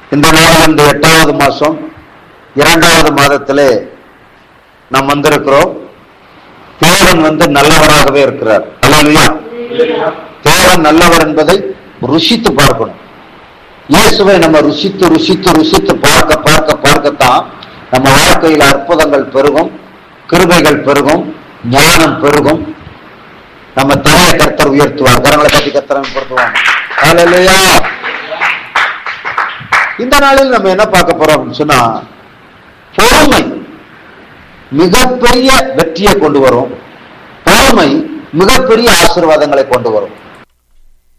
இந்த நாள் வந்து எட்டாவது மாசம் இரண்டாவது மாதத்திலே நாம் வந்திருக்கிறோம் தேவன் வந்து நல்லவராகவே இருக்கிறார் அல்லா தேவன் நல்லவர் என்பதை ருசித்து பார்க்கணும் இயேசுவை நம்ம ருசித்து ருசித்து ருசித்து பார்க்க பார்க்க பார்க்கத்தான் நம்ம வாழ்க்கையில் அற்புதங்கள் பெருகும் கிருபைகள் பெருகும் ஞானம் பெருகும் நம்ம தலையை கர்த்தர் உயர்த்துவார் கரங்களை கட்டி கர்த்தரை பொறுத்துவாங்க ஹalleluya இந்த நாளில் நம்ம என்ன பார்க்க போறோம் அப்படின்னு சொன்னா பொறுமை மிகப்பெரிய வெற்றியை கொண்டு வரும் பொறுமை மிகப்பெரிய ஆசீர்வாதங்களை கொண்டு வரும்